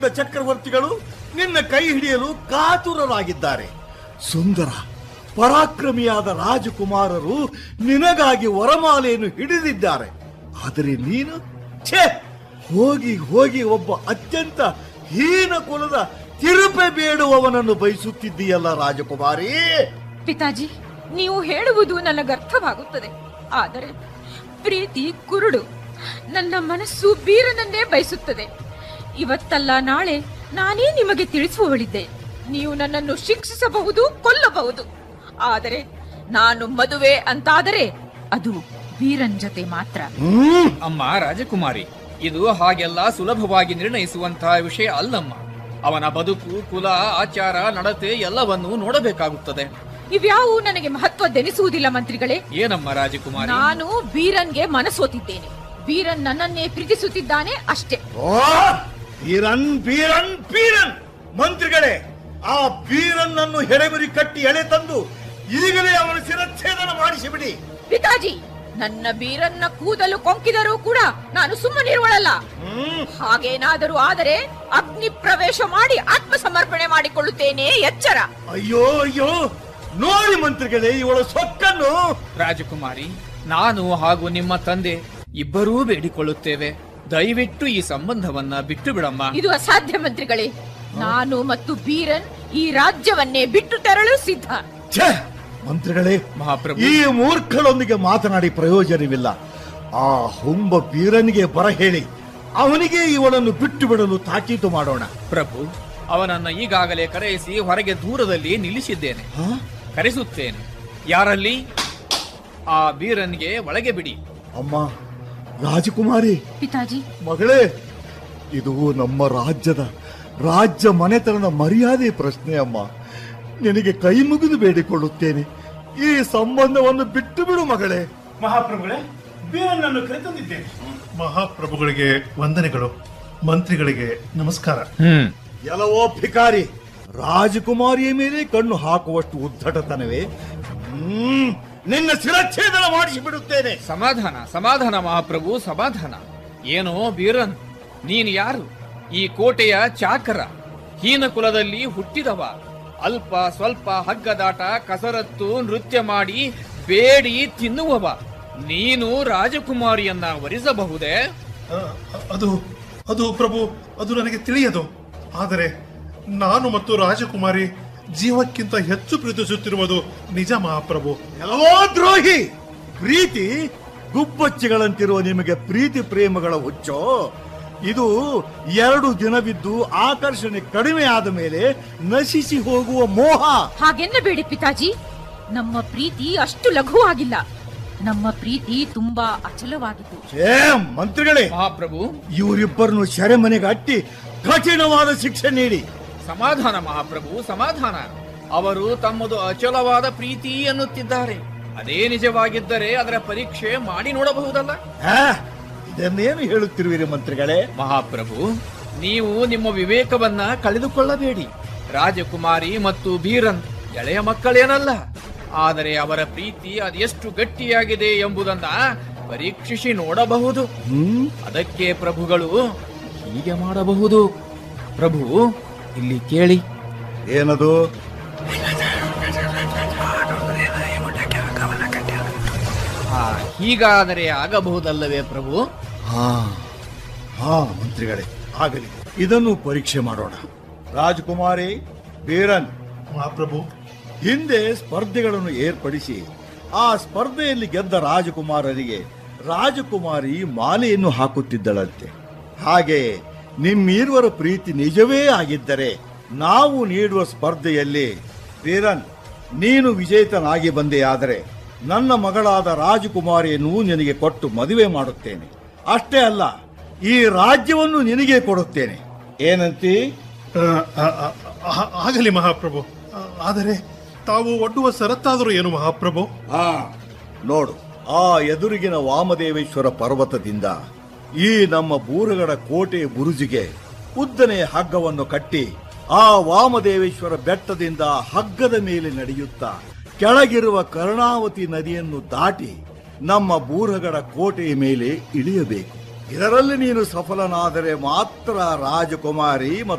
ಚಕ್ರವರ್ತಿಗಳು ನಿನ್ನ ಕೈ ಹಿಡಿಯಲು ಕಾತುರರಾಗಿದ್ದಾರೆ ಸುಂದರ ಪರಾಕ್ರಮಿಯಾದ ರಾಜಕುಮಾರರು ನಿನಗಾಗಿ ವರಮಾಲೆಯನ್ನು ಹಿಡಿದಿದ್ದಾರೆ ಆದರೆ ನೀನು ಛೇ ಹೋಗಿ ಹೋಗಿ ಒಬ್ಬ ಅತ್ಯಂತ ಹೀನ ಕುಲದ ತಿರುಪೆ ಬೇಡುವವನನ್ನು ಬಯಸುತ್ತಿದ್ದೀಯಲ್ಲ ರಾಜಕುಮಾರಿ ಪಿತಾಜಿ ನೀವು ಹೇಳುವುದು ನನಗರ್ಥವಾಗುತ್ತದೆ ಆದರೆ ಪ್ರೀತಿ ಕುರುಡು ನನ್ನ ಮನಸ್ಸು ಬೀರನನ್ನೇ ಬಯಸುತ್ತದೆ ಇವತ್ತಲ್ಲ ನಾಳೆ ನಾನೇ ನಿಮಗೆ ತಿಳಿಸುವವಳಿದ್ದೆ ನೀವು ನನ್ನನ್ನು ಶಿಕ್ಷಿಸಬಹುದು ಕೊಲ್ಲಬಹುದು ಆದರೆ ನಾನು ಮದುವೆ ಅಂತಾದರೆ ಅದು ಬೀರನ್ ಜೊತೆ ಮಾತ್ರ ಹ್ಮ್ ಅಮ್ಮ ರಾಜಕುಮಾರಿ ಇದು ಹಾಗೆಲ್ಲ ಸುಲಭವಾಗಿ ನಿರ್ಣಯಿಸುವಂತಹ ವಿಷಯ ಅಲ್ಲಮ್ಮ ಅವನ ಬದುಕು ಕುಲ ಆಚಾರ ನಡತೆ ಎಲ್ಲವನ್ನೂ ನೋಡಬೇಕಾಗುತ್ತದೆ ಇವ್ಯಾವು ನನಗೆ ಮಹತ್ವದೆನಿಸುವುದಿಲ್ಲ ಮಂತ್ರಿಗಳೇ ಏನಮ್ಮ ರಾಜಕುಮಾರಿ ನಾನು ಬೀರನ್ಗೆ ಮನಸೋತಿದ್ದೇನೆ ಬೀರನ್ ನನ್ನನ್ನೇ ಪ್ರೀತಿಸುತ್ತಿದ್ದಾನೆ ಅಷ್ಟೇ ಓ ಬೀರನ್ ಬೀರನ್ ಬೀರನ್ ಮಂತ್ರಿಗಳೇ ಆ ಬೀರನ್ನನ್ನು ಹೆಡೆಮುರಿ ಕಟ್ಟಿ ಎಳೆ ತಂದು ಈಗಲೇ ಅವನ ಶಿರಚ್ಛೇದನ ಮಾಡಿಸಿಬಿಡಿ ಪಿತಾಜಿ ನನ್ನ ಬೀರನ್ನ ಕೂದಲು ಕೊಂಕಿದರೂ ಕೂಡ ನಾನು ಸುಮ್ಮನಿರುವಳಲ್ಲ ಹ್ಮ್ ಹಾಗೇನಾದರೂ ಆದರೆ ಅಗ್ನಿ ಪ್ರವೇಶ ಮಾಡಿ ಆತ್ಮ ಸಮರ್ಪಣೆ ಮಾಡಿಕೊಳ್ಳುತ್ತೇನೆ ಎಚ್ಚರ ಅಯ್ಯೋ ಅಯ್ಯೋ ನೋಡಿ ಮಂತ್ರಿಗಳೇ ಇವಳ ಸೊಕ್ಕನ್ನು ರಾಜಕುಮಾರಿ ನಾನು ಹಾಗೂ ನಿಮ್ಮ ತಂದೆ ಇಬ್ಬರೂ ಬೇಡಿಕೊಳ್ಳುತ್ತೇವೆ ದಯವಿಟ್ಟು ಈ ಸಂಬಂಧವನ್ನ ಬಿಟ್ಟು ಬಿಡಮ್ಮ ಇದು ಅಸಾಧ್ಯ ಮಂತ್ರಿಗಳೇ ನಾನು ಮತ್ತು ಬೀರನ್ ಈ ರಾಜ್ಯವನ್ನೇ ಬಿಟ್ಟು ತೆರಳು ಸಿದ್ಧ ಛೇ ಮಂತ್ರಿಗಳೇ ಮಹಾಪ್ರಭು ಈ ಮೂರ್ಖಳೊಂದಿಗೆ ಮಾತನಾಡಿ ಪ್ರಯೋಜನವಿಲ್ಲ ಆ ಹುಂಬ ಬೀರನಿಗೆ ಬರ ಹೇಳಿ ಅವನಿಗೆ ಇವಳನ್ನು ಬಿಟ್ಟು ಬಿಡಲು ತಾಕೀತು ಮಾಡೋಣ ಪ್ರಭು ಅವನನ್ನ ಈಗಾಗಲೇ ಕರೆಯಿಸಿ ಹೊರಗೆ ದೂರದಲ್ಲಿ ನಿಲ್ಲಿಸಿದ್ದೇನೆ ಹಾ? ಕರೆಸುತ್ತೇನೆ ಯಾರಲ್ಲಿ ಆ ಬೀರನ್ಗೆ ಒಳಗೆ ಬಿಡಿ ಅಮ್ಮ ರಾಜಕುಮಾರಿ ಪಿತಾಜಿ ಮಗಳೇ ಇದು ನಮ್ಮ ರಾಜ್ಯದ ರಾಜ್ಯ ಮನೆತನದ ಮರ್ಯಾದೆ ಪ್ರಶ್ನೆ ಅಮ್ಮ ನಿನಗೆ ಕೈ ಮುಗಿದು ಬೇಡಿಕೊಳ್ಳುತ್ತೇನೆ ಈ ಸಂಬಂಧವನ್ನು ಬಿಟ್ಟು ಬಿಡು ಮಗಳೇ ಮಹಾಪ್ರಭುಗಳೇ ಬೀರನ್ನನ್ನು ಕರೆತಂದಿದ್ದೇನೆ ಮಹಾಪ್ರಭುಗಳಿಗೆ ವಂದನೆಗಳು ಮಂತ್ರಿಗಳಿಗೆ ನಮಸ್ಕಾರ ಹ್ಮ್ ಎಲ್ಲವೋ ಭಿಕಾರಿ ರಾಜಕುಮಾರಿಯ ಮೇಲೆ ಕಣ್ಣು ಹಾಕುವಷ್ಟು ಉದ್ದಟತನವೇ ಹ್ಮ್ ನಿನ್ನ ಶಿರಚ್ಛೇದನ ಮಾಡಿಸಿ ಬಿಡುತ್ತೇನೆ ಸಮಾಧಾನ ಸಮಾಧಾನ ಮಹಾಪ್ರಭು ಸಮಾಧಾನ ಏನೋ ಬೀರನ್ ನೀನು ಯಾರು ಈ ಕೋಟೆಯ ಚಾಕರ ಹೀನ ಕುಲದಲ್ಲಿ ಹುಟ್ಟಿದವ ಅಲ್ಪ ಸ್ವಲ್ಪ ಹಗ್ಗದಾಟ ಕಸರತ್ತು ನೃತ್ಯ ಮಾಡಿ ಬೇಡಿ ತಿನ್ನುವವ ನೀನು ರಾಜಕುಮಾರಿಯನ್ನ ವರಿಸಬಹುದೇ ಆ, ಅದು ಅದು ಪ್ರಭು ಅದು ನನಗೆ ತಿಳಿಯದು ಆದರೆ ನಾನು ಮತ್ತು ರಾಜಕುಮಾರಿ ಜೀವಕ್ಕಿಂತ ಹೆಚ್ಚು ಪ್ರೀತಿಸುತ್ತಿರುವುದು ನಿಜ ಮಹಾಪ್ರಭು ಎಲ್ಲವೋ ದ್ರೋಹಿ ಪ್ರೀತಿ ಗುಬ್ಬಚ್ಚಿಗಳಂತಿರುವ ನಿಮಗೆ ಪ್ರೀತಿ ಪ್ರೇಮಗಳ ಹುಚ್ಚೋ ಇದು ಎರಡು ದಿನವಿದ್ದು ಆಕರ್ಷಣೆ ಕಡಿಮೆ ಆದ ಮೇಲೆ ನಶಿಸಿ ಹೋಗುವ ಮೋಹ ಹಾಗೆನ್ನಬೇಡಿ ಪಿತಾಜಿ ನಮ್ಮ ಪ್ರೀತಿ ಅಷ್ಟು ಲಘುವಾಗಿಲ್ಲ ನಮ್ಮ ಪ್ರೀತಿ ತುಂಬಾ ಅಚಲವಾಗಿತ್ತು ಛೇ ಮಂತ್ರಿಗಳೇ ಮಹಾಪ್ರಭು ಇವರಿಬ್ಬರನ್ನು ಸೆರೆಮನೆಗೆ ಅಟ್ಟಿ ಕಠಿಣವಾದ ಶಿಕ್ಷೆ ನೀಡಿ ಸಮಾಧಾನ ಮಹಾಪ್ರಭು ಸಮಾಧಾನ ಅವರು ತಮ್ಮದು ಅಚಲವಾದ ಪ್ರೀತಿ ಎನ್ನುತ್ತಿದ್ದಾರೆ ಅದೇ ನಿಜವಾಗಿದ್ದರೆ ಅದರ ಪರೀಕ್ಷೆ ಮಾಡಿ ನೋಡಬಹುದಲ್ಲ ಹಾ, ಇದನ್ನೇನು ಹೇಳುತ್ತಿರುವಿರಿ ಮಂತ್ರಿಗಳೇ ಮಹಾಪ್ರಭು ನೀವು ನಿಮ್ಮ ವಿವೇಕವನ್ನ ಕಳೆದುಕೊಳ್ಳಬೇಡಿ ರಾಜಕುಮಾರಿ ಮತ್ತು ಬೀರನ್ ಎಳೆಯ ಮಕ್ಕಳೇನಲ್ಲ ಆದರೆ ಅವರ ಪ್ರೀತಿ ಅದೆಷ್ಟು ಗಟ್ಟಿಯಾಗಿದೆ ಎಂಬುದನ್ನ ಪರೀಕ್ಷಿಸಿ ನೋಡಬಹುದು ಹ್ಮ್ ಅದಕ್ಕೆ ಪ್ರಭುಗಳು ಹೀಗೆ ಮಾಡಬಹುದು ಪ್ರಭು ಇಲ್ಲಿ ಕೇಳಿ ಏನದು ಹಾ ಹೀಗಾದರೆ ಆಗಬಹುದಲ್ಲವೇ ಪ್ರಭು ಹಾ ಹಾ ಮಂತ್ರಿಗಳೇ ಆಗಲಿ ಇದನ್ನು ಪರೀಕ್ಷೆ ಮಾಡೋಣ ರಾಜಕುಮಾರಿ ಬೀರನ್ ಮಹಾಪ್ರಭು ಹಿಂದೆ ಸ್ಪರ್ಧೆಗಳನ್ನು ಏರ್ಪಡಿಸಿ ಆ ಸ್ಪರ್ಧೆಯಲ್ಲಿ ಗೆದ್ದ ರಾಜಕುಮಾರರಿಗೆ ರಾಜಕುಮಾರಿ ಮಾಲೆಯನ್ನು ಹಾಕುತ್ತಿದ್ದಳಂತೆ ಹಾಗೆಯೇ ನಿಮ್ಮಿರುವರ ಪ್ರೀತಿ ನಿಜವೇ ಆಗಿದ್ದರೆ ನಾವು ನೀಡುವ ಸ್ಪರ್ಧೆಯಲ್ಲಿ ವೀರನ್ ನೀನು ವಿಜೇತನಾಗಿ ಬಂದೆಯಾದರೆ ನನ್ನ ಮಗಳಾದ ರಾಜಕುಮಾರಿಯನ್ನು ನಿನಗೆ ಕೊಟ್ಟು ಮದುವೆ ಮಾಡುತ್ತೇನೆ ಅಷ್ಟೇ ಅಲ್ಲ ಈ ರಾಜ್ಯವನ್ನು ನಿನಗೆ ಕೊಡುತ್ತೇನೆ ಏನಂತೀ ಆ, ಆ, ಆ, ಆ, ಆಗಲಿ ಮಹಾಪ್ರಭು ಆ, ಆದರೆ ತಾವು ಒಡ್ಡುವ ಷರತ್ತಾದರೂ ಏನು ಮಹಾಪ್ರಭು ಹಾ ನೋಡು ಆ ಎದುರಿಗಿನ ವಾಮದೇವೇಶ್ವರ ಪರ್ವತದಿಂದ ಈ ನಮ್ಮ ಬೂರಗಡ ಕೋಟೆ ಬುರುಜಿಗೆ ಉದ್ದನೆಯ ಹಗ್ಗವನ್ನು ಕಟ್ಟಿ ಆ ವಾಮದೇವೇಶ್ವರ ಬೆಟ್ಟದಿಂದ ಹಗ್ಗದ ಮೇಲೆ ನಡೆಯುತ್ತಾ ಕೆಳಗಿರುವ ಕರ್ಣಾವತಿ ನದಿಯನ್ನು ದಾಟಿ ನಮ್ಮ ಬೂರಗಡ ಕೋಟೆಯ ಮೇಲೆ ಇಳಿಯಬೇಕು ಇದರಲ್ಲಿ ನೀನು ಸಫಲನಾದರೆ ಮಾತ್ರ ರಾಜಕುಮಾರಿ